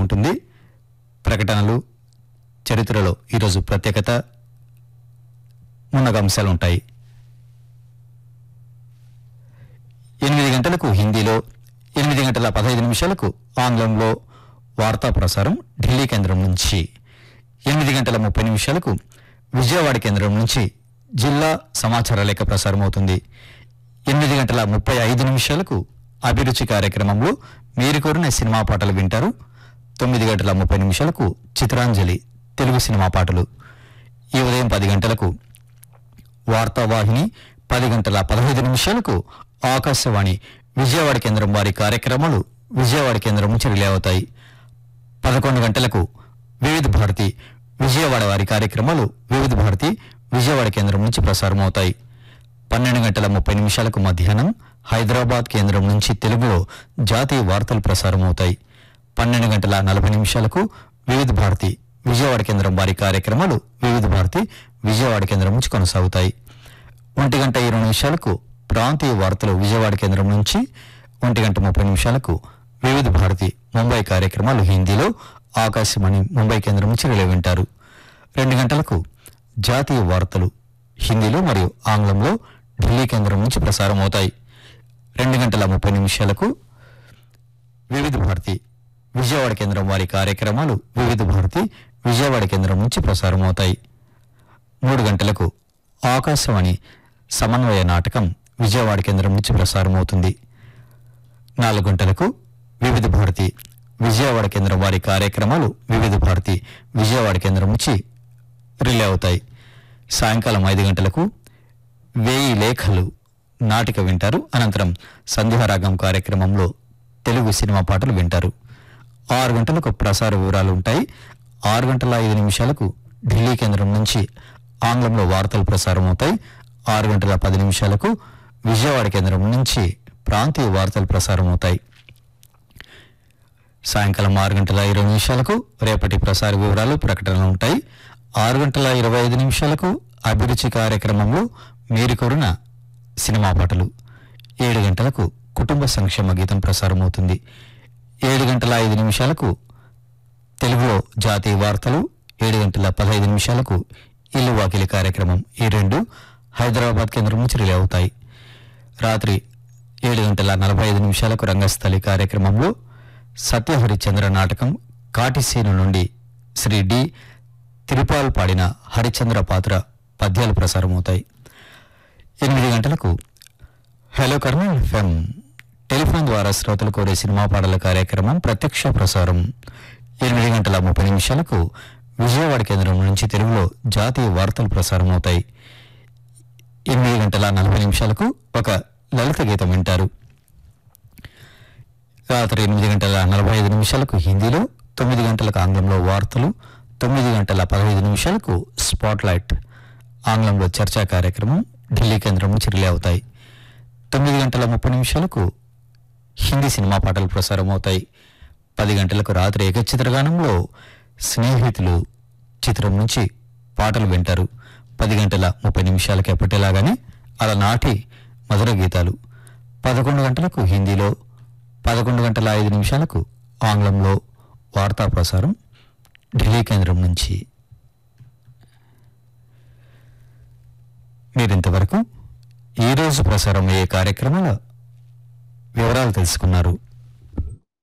ఉంటుంది ప్రకటనలు చరిత్రలో ఈరోజు ప్రత్యేకత మున్నగ అంశాలు ఉంటాయి ఎనిమిది గంటలకు హిందీలో ఎనిమిది గంటల పదహైదు నిమిషాలకు ఆంగ్లంలో వార్తా ప్రసారం ఢిల్లీ కేంద్రం నుంచి ఎనిమిది గంటల ముప్పై నిమిషాలకు విజయవాడ కేంద్రం నుంచి జిల్లా సమాచార లేఖ ప్రసారం అవుతుంది ఎనిమిది గంటల ముప్పై ఐదు నిమిషాలకు అభిరుచి కార్యక్రమంలో మీరు కోరిన సినిమా పాటలు వింటారు తొమ్మిది గంటల ముప్పై నిమిషాలకు చిత్రాంజలి తెలుగు సినిమా పాటలు ఈ ఉదయం పది గంటలకు వార్తావాహిని పది గంటల పదహైదు నిమిషాలకు ఆకాశవాణి విజయవాడ కేంద్రం వారి కార్యక్రమాలు విజయవాడ కేంద్రం నుంచి రిలే అవుతాయి పదకొండు గంటలకు వివిధ భారతి విజయవాడ వారి కార్యక్రమాలు వివిధ భారతి విజయవాడ కేంద్రం నుంచి ప్రసారం అవుతాయి పన్నెండు గంటల ముప్పై నిమిషాలకు మధ్యాహ్నం హైదరాబాద్ కేంద్రం నుంచి తెలుగులో జాతీయ వార్తలు ప్రసారం అవుతాయి పన్నెండు గంటల నలభై నిమిషాలకు వివిధ భారతి విజయవాడ కేంద్రం వారి కార్యక్రమాలు వివిధ భారతి విజయవాడ కేంద్రం నుంచి కొనసాగుతాయి ఒంటి గంట ఇరవై నిమిషాలకు ప్రాంతీయ వార్తలు విజయవాడ కేంద్రం నుంచి ఒంటి గంట ముప్పై నిమిషాలకు వివిధ భారతి ముంబై కార్యక్రమాలు హిందీలో ఆకాశవాణి ముంబై కేంద్రం నుంచి రిలే వింటారు రెండు గంటలకు జాతీయ వార్తలు హిందీలో మరియు ఆంగ్లంలో ఢిల్లీ కేంద్రం నుంచి ప్రసారం అవుతాయి రెండు గంటల ముప్పై నిమిషాలకు వివిధ భారతి విజయవాడ కేంద్రం వారి కార్యక్రమాలు వివిధ భారతి విజయవాడ కేంద్రం నుంచి ప్రసారం అవుతాయి మూడు గంటలకు ఆకాశవాణి సమన్వయ నాటకం విజయవాడ కేంద్రం నుంచి ప్రసారం అవుతుంది నాలుగు గంటలకు వివిధ భారతి విజయవాడ కేంద్రం వారి కార్యక్రమాలు వివిధ భారతి విజయవాడ కేంద్రం నుంచి రిలే అవుతాయి సాయంకాలం ఐదు గంటలకు వేయి లేఖలు నాటిక వింటారు అనంతరం సంధ్యారాగం కార్యక్రమంలో తెలుగు సినిమా పాటలు వింటారు ఆరు గంటలకు ప్రసార వివరాలు ఉంటాయి ఆరు గంటల ఐదు నిమిషాలకు ఢిల్లీ కేంద్రం నుంచి ఆంగ్లంలో వార్తలు ప్రసారం అవుతాయి ఆరు గంటల పది నిమిషాలకు విజయవాడ కేంద్రం నుంచి ప్రాంతీయ వార్తలు ప్రసారం అవుతాయి సాయంకాలం ఆరు గంటల ఇరవై నిమిషాలకు రేపటి ప్రసార వివరాలు ప్రకటనలు ఉంటాయి ఆరు గంటల ఇరవై ఐదు నిమిషాలకు అభిరుచి కార్యక్రమంలో మీరు కోరిన సినిమా పాటలు ఏడు గంటలకు కుటుంబ సంక్షేమ గీతం ప్రసారం అవుతుంది ఏడు గంటల ఐదు నిమిషాలకు తెలుగులో జాతీయ వార్తలు ఏడు గంటల పదహైదు నిమిషాలకు ఇల్లు వాకిలి కార్యక్రమం ఈ రెండు హైదరాబాద్ కేంద్రం నుంచి రిలే అవుతాయి రాత్రి ఏడు గంటల నలభై ఐదు నిమిషాలకు రంగస్థలి కార్యక్రమంలో సత్యహరిచంద్ర నాటకం కాటిసీను నుండి శ్రీ డి తిరుపాల్ పాడిన హరిచంద్ర పాత్ర పద్యాలు ప్రసారమవుతాయి ఎనిమిది గంటలకు హలో కర్నూలు ఎఫ్ఎం టెలిఫోన్ ద్వారా శ్రోతలు కోరే సినిమా పాటల కార్యక్రమం ప్రత్యక్ష ప్రసారం ఎనిమిది గంటల ముప్పై నిమిషాలకు విజయవాడ కేంద్రం నుంచి తెలుగులో జాతీయ వార్తలు ప్రసారం అవుతాయి ఎనిమిది గంటల నలభై నిమిషాలకు ఒక లలిత గీతం వింటారు రాత్రి ఎనిమిది గంటల నలభై ఐదు నిమిషాలకు హిందీలో తొమ్మిది గంటలకు ఆంగ్లంలో వార్తలు తొమ్మిది గంటల పదహైదు నిమిషాలకు స్పాట్ లైట్ ఆంగ్లంలో చర్చా కార్యక్రమం ఢిల్లీ కేంద్రం నుంచి రిలే అవుతాయి తొమ్మిది గంటల ముప్పై నిమిషాలకు హిందీ సినిమా పాటలు ప్రసారం అవుతాయి పది గంటలకు రాత్రి ఏకచిత్రగానంలో స్నేహితులు చిత్రం నుంచి పాటలు వింటారు పది గంటల ముప్పై నిమిషాలకి ఎప్పటిలాగానే అలనాటి మధుర గీతాలు పదకొండు గంటలకు హిందీలో పదకొండు గంటల ఐదు నిమిషాలకు ఆంగ్లంలో వార్తా ప్రసారం ఢిల్లీ కేంద్రం నుంచి మీరింతవరకు ఈరోజు ప్రసారం అయ్యే కార్యక్రమాల వివరాలు తెలుసుకున్నారు